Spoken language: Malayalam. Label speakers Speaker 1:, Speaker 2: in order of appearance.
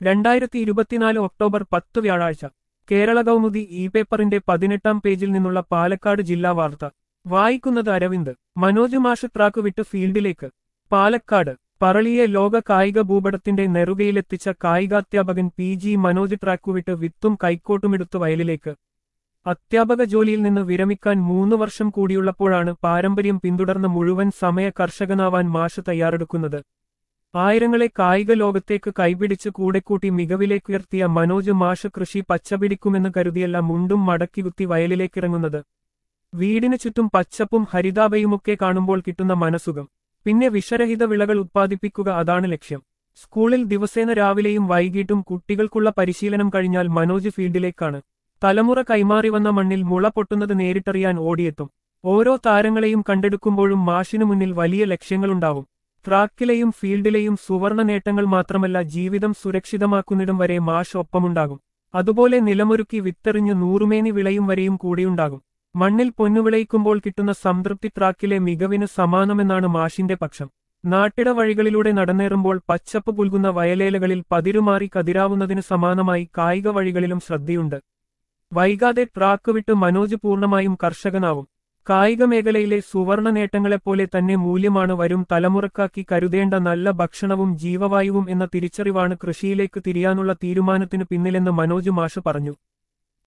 Speaker 1: രണ്ടായിരത്തി ഇരുപത്തിനാല് ഒക്ടോബർ പത്ത് വ്യാഴാഴ്ച കേരള കൗമുദി ഇ പേപ്പറിന്റെ പതിനെട്ടാം പേജിൽ നിന്നുള്ള പാലക്കാട് ജില്ലാ വാർത്ത വായിക്കുന്നത് അരവിന്ദ് മനോജ് മാഷ് ട്രാക്ക് വിട്ട് ഫീൽഡിലേക്ക് പാലക്കാട് പറളിയെ ലോക കായിക ഭൂപടത്തിന്റെ നെറുകയിലെത്തിച്ച കായികാധ്യാപകൻ പി ജി മനോജ് ട്രാക്കുവിട്ട് വിത്തും കൈക്കോട്ടുമെടുത്ത് വയലിലേക്ക് അധ്യാപക ജോലിയിൽ നിന്ന് വിരമിക്കാൻ മൂന്നു വർഷം കൂടിയുള്ളപ്പോഴാണ് പാരമ്പര്യം പിന്തുടർന്ന മുഴുവൻ സമയ കർഷകനാവാൻ മാഷ് തയ്യാറെടുക്കുന്നത് ആയിരങ്ങളെ കായിക ലോകത്തേക്ക് കൈപിടിച്ച് കൂടെക്കൂട്ടി മികവിലേക്കുയർത്തിയ മനോജ് മാഷ് കൃഷി പച്ചപിടിക്കുമെന്ന് കരുതിയല്ല മുണ്ടും മടക്കികുത്തി വയലിലേക്കിറങ്ങുന്നത് വീടിനു ചുറ്റും പച്ചപ്പും ഹരിതാഭയുമൊക്കെ കാണുമ്പോൾ കിട്ടുന്ന മനസുഖം പിന്നെ വിഷരഹിത വിളകൾ ഉത്പാദിപ്പിക്കുക അതാണ് ലക്ഷ്യം സ്കൂളിൽ ദിവസേന രാവിലെയും വൈകിട്ടും കുട്ടികൾക്കുള്ള പരിശീലനം കഴിഞ്ഞാൽ മനോജ് ഫീൽഡിലേക്കാണ് തലമുറ കൈമാറി വന്ന മണ്ണിൽ മുള പൊട്ടുന്നത് നേരിട്ടറിയാൻ ഓടിയെത്തും ഓരോ താരങ്ങളെയും കണ്ടെടുക്കുമ്പോഴും മാഷിനു മുന്നിൽ വലിയ ലക്ഷ്യങ്ങളുണ്ടാവും ട്രാക്കിലെയും ഫീൽഡിലെയും സുവർണ നേട്ടങ്ങൾ മാത്രമല്ല ജീവിതം സുരക്ഷിതമാക്കുന്നിടം വരെ മാഷ് ഒപ്പമുണ്ടാകും അതുപോലെ നിലമൊരുക്കി വിത്തെറിഞ്ഞ് നൂറുമേനി വിളയും വരെയും കൂടിയുണ്ടാകും മണ്ണിൽ പൊന്നുവിളയിക്കുമ്പോൾ കിട്ടുന്ന സംതൃപ്തി ട്രാക്കിലെ മികവിന് സമാനമെന്നാണ് മാഷിന്റെ പക്ഷം നാട്ടിട വഴികളിലൂടെ നടന്നേറുമ്പോൾ പച്ചപ്പ് പുൽകുന്ന വയലേലകളിൽ പതിരുമാറി കതിരാവുന്നതിന് സമാനമായി കായിക വഴികളിലും ശ്രദ്ധയുണ്ട് വൈകാതെ ട്രാക്ക് വിട്ട് മനോജ് പൂർണ്ണമായും കർഷകനാവും കായിക മേഖലയിലെ സുവർണ നേട്ടങ്ങളെപ്പോലെ തന്നെ മൂല്യമാണ് വരും തലമുറക്കാക്കി കരുതേണ്ട നല്ല ഭക്ഷണവും ജീവവായുവും എന്ന തിരിച്ചറിവാണ് കൃഷിയിലേക്ക് തിരിയാനുള്ള തീരുമാനത്തിനു പിന്നിലെന്ന് മനോജ് മാഷ് പറഞ്ഞു